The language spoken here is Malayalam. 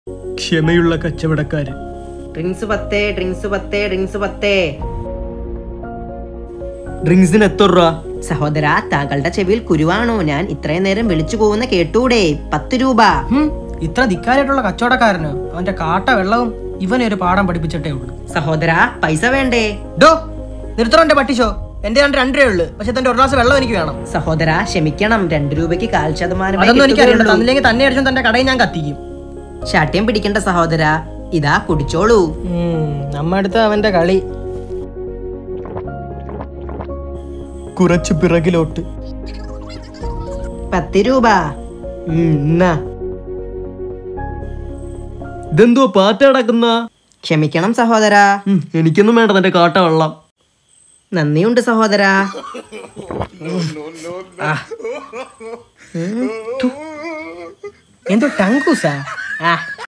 ക്ഷമയുള്ള കച്ചവടക്കാരൻ ഡ്രിങ്ക്സ് പത്തേ ഡ്രിങ്ക്സ് പത്തേ ഡ്രിങ്ക്സ് പത്തേ ഡ്രിങ്ക്സിന് എത്ര രൂപ സഹോദര താങ്കളുടെ ചെവിയിൽ കുരുവാണോ ഞാൻ ഇത്രയും നേരം വിളിച്ചു പോകുന്ന കേട്ടൂടെ പത്ത് രൂപ ഹും, ഇത്ര ധിക്കാരായിട്ടുള്ള കച്ചവടക്കാരന് അവന്റെ കാട്ട വെള്ളവും ഇവനെ ഒരു പാഠം പഠിപ്പിച്ചിട്ടേ ഉള്ളൂ സഹോദര പൈസ വേണ്ടേ ഡോ നിർത്തണോ പട്ടിഷോ എന്റെ രണ്ട് രണ്ട് രൂപയേ ഉള്ളൂ പക്ഷെ തന്റെ ഒരു ഗ്ലാസ് വെള്ളം എനിക്ക് വേണം സഹോദര ക്ഷമിക്കണം രണ്ട് രൂപയ്ക്ക് കാൽ ശതമാനം അതൊന്നും എനിക്കറിയണ്ട തന്നില്ലെങ്കിൽ തന്നെ അടിച്ചും തന്റെ കടയിൽ ഞാൻ കത്തിക്കും ശാഠ്യം പിടിക്കണ്ട സഹോദര ഇതാ കുടിച്ചോളൂ ഉം, നമ്മ അടുത്ത അവന്റെ കളി കുറച്ച് പിറകിലോട്ട് പത്ത് രൂപ ഉം, എന്നാ. ഇതെന്തോ പാറ്റ കിടക്കുന്ന ക്ഷമിക്കണം സഹോദര എനിക്കൊന്നും വേണ്ട തന്റെ കാട്ട വെള്ളം നന്ദിയുണ്ട് സഹോദര എന്തോ ടങ്കൂസാ ആ